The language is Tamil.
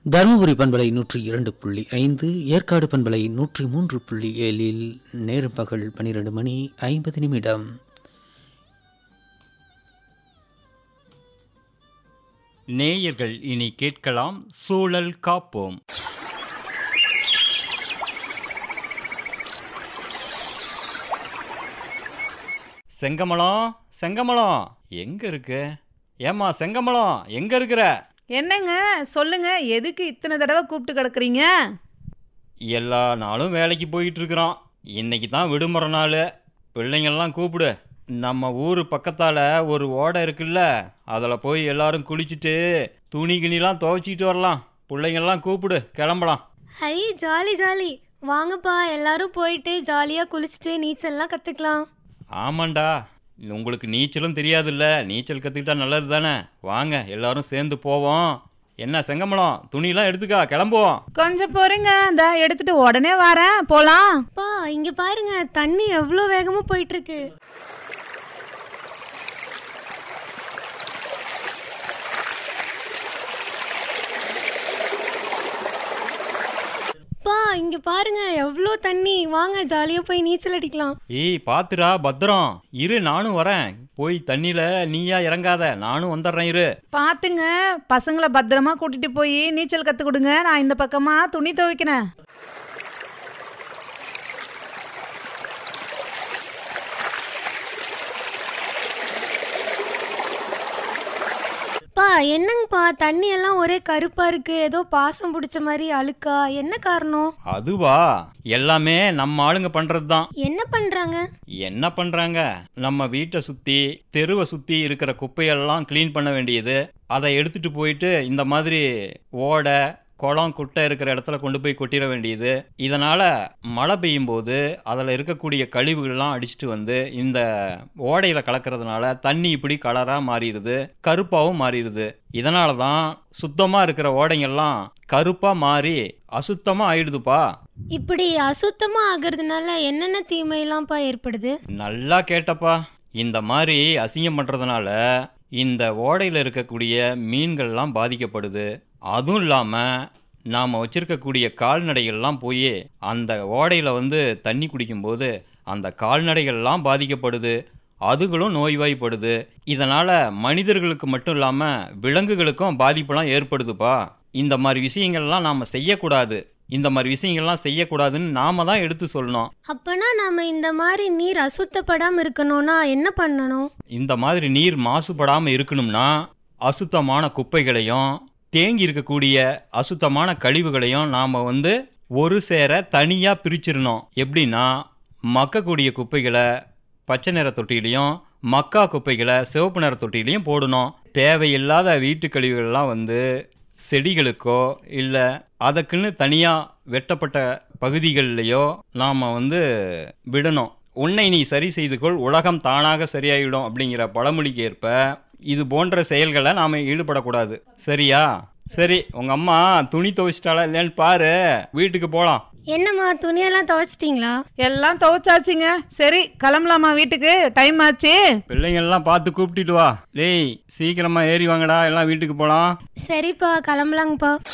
தருமபுரி பண்பலை நூற்றி இரண்டு புள்ளி ஐந்து ஏற்காடு பண்பலை நூற்றி மூன்று புள்ளி ஏழில் நேரம் பகல் பன்னிரண்டு மணி ஐம்பது நிமிடம் நேயர்கள் இனி கேட்கலாம் சூழல் காப்போம் செங்கமலம் செங்கமலம் எங்க இருக்கு ஏமா செங்கமலம் எங்க இருக்கிற என்னங்க சொல்லுங்க எதுக்கு இத்தனை தடவை கூப்பிட்டு கிடக்குறீங்க எல்லா நாளும் வேலைக்கு போயிட்டு இருக்கிறோம் இன்னைக்கு தான் விடுமுறை நாள் பிள்ளைங்கள்லாம் கூப்பிடு நம்ம ஊர் பக்கத்தால் ஒரு ஓடை இருக்குல்ல அதில் போய் எல்லாரும் குளிச்சுட்டு துணி கிணிலாம் துவைச்சிட்டு வரலாம் பிள்ளைங்கள்லாம் கூப்பிடு கிளம்பலாம் ஹை ஜாலி ஜாலி வாங்கப்பா எல்லாரும் போயிட்டு ஜாலியாக குளிச்சுட்டு நீச்சல்லாம் கற்றுக்கலாம் ஆமாண்டா உங்களுக்கு நீச்சலும் தெரியாதுல்ல நீச்சல் கற்றுக்கிட்டா நல்லது தானே வாங்க எல்லாரும் சேர்ந்து போவோம் என்ன செங்கமலம் துணியெல்லாம் எடுத்துக்கா கிளம்புவோம் கொஞ்சம் போறீங்க இந்த எடுத்துட்டு உடனே வரேன் போலாம் பா இங்கே பாருங்க தண்ணி எவ்வளோ வேகமாக போயிட்டு இருக்கு பா இங்க பாருங்க எவ்வளோ தண்ணி வாங்க ஜாலியா போய் நீச்சல் அடிக்கலாம் ஏய் பாத்துடா பத்திரம் இரு நானும் வரேன் போய் தண்ணியில் நீயா இறங்காத நானும் வந்துடுறேன் இரு பாத்துங்க பசங்களை பத்திரமா கூட்டிட்டு போய் நீச்சல் கத்து கொடுங்க நான் இந்த பக்கமா துணி துவைக்கிறேன் பா என்னங்கப்பா தண்ணி எல்லாம் ஒரே கருப்பா இருக்கு ஏதோ பாசம் பிடிச்ச மாதிரி அழுக்கா என்ன காரணம் அதுவா எல்லாமே நம்ம ஆளுங்க பண்றது தான் என்ன பண்றாங்க என்ன பண்றாங்க நம்ம வீட்டை சுத்தி தெருவை சுத்தி இருக்கிற குப்பையெல்லாம் க்ளீன் பண்ண வேண்டியது அதை எடுத்துட்டு போயிட்டு இந்த மாதிரி ஓடை குளம் குட்டை இருக்கிற இடத்துல கொண்டு போய் கொட்டிட வேண்டியது இதனால மழை பெய்யும் போது அதில் இருக்கக்கூடிய கழிவுகள்லாம் அடிச்சிட்டு வந்து இந்த ஓடையில கலக்கிறதுனால தண்ணி இப்படி கலராக மாறிடுது கருப்பாகவும் மாறிடுது இதனால தான் சுத்தமாக இருக்கிற ஓடைங்கெல்லாம் கருப்பாக மாறி அசுத்தமாக ஆயிடுதுப்பா இப்படி அசுத்தமா ஆகுறதுனால என்னென்ன தீமையெல்லாம்ப்பா ஏற்படுது நல்லா கேட்டப்பா இந்த மாதிரி அசிங்கம் பண்ணுறதுனால இந்த ஓடையில் இருக்கக்கூடிய மீன்கள்லாம் பாதிக்கப்படுது அதுவும் இல்லாமல் நாம் வச்சிருக்கக்கூடிய கால்நடைகள்லாம் போய் அந்த ஓடையில் வந்து தண்ணி குடிக்கும்போது அந்த கால்நடைகள்லாம் பாதிக்கப்படுது அதுகளும் நோய்வாய்ப்படுது இதனால் மனிதர்களுக்கு மட்டும் இல்லாமல் விலங்குகளுக்கும் பாதிப்பெல்லாம் ஏற்படுதுப்பா இந்த மாதிரி விஷயங்கள்லாம் நாம் செய்யக்கூடாது இந்த மாதிரி விஷயங்கள்லாம் செய்யக்கூடாதுன்னு நாம தான் எடுத்து சொல்லணும் அப்பனா நாம இந்த மாதிரி நீர் அசுத்தப்படாம இருக்கணும்னா என்ன பண்ணணும் இந்த மாதிரி நீர் மாசுபடாமல் இருக்கணும்னா அசுத்தமான குப்பைகளையும் தேங்கி இருக்கக்கூடிய அசுத்தமான கழிவுகளையும் நாம் வந்து ஒரு சேர தனியாக பிரிச்சிடணும் எப்படின்னா மக்கக்கூடிய குப்பைகளை பச்சை நிற தொட்டிலையும் மக்கா குப்பைகளை சிவப்பு நிற தொட்டிலையும் போடணும் தேவையில்லாத வீட்டு கழிவுகள்லாம் வந்து செடிகளுக்கோ இல்லை அதுக்குன்னு தனியாக வெட்டப்பட்ட பகுதிகளிலேயோ நாம் வந்து விடணும் உன்னை நீ சரி செய்து கொள் உலகம் தானாக சரியாயிடும் அப்படிங்கிற பழமொழிக்கு ஏற்ப இது போன்ற செயல்களை நாம் ஈடுபடக்கூடாது சரியா சரி உங்கள் அம்மா துணி துவைச்சிட்டாளா இல்லைன்னு பாரு வீட்டுக்கு போகலாம் என்னம்மா துணியெல்லாம் துவைச்சிட்டிங்களா எல்லாம் துவைச்சாச்சுங்க சரி கிளம்பலாமா வீட்டுக்கு டைம் ஆச்சு பிள்ளைங்கள்லாம் பார்த்து கூப்பிட்டுட்டு வா டேய் சீக்கிரமாக ஏறி வாங்கடா எல்லாம் வீட்டுக்கு போகலாம் சரிப்பா கிளம்பலாங்கப்பா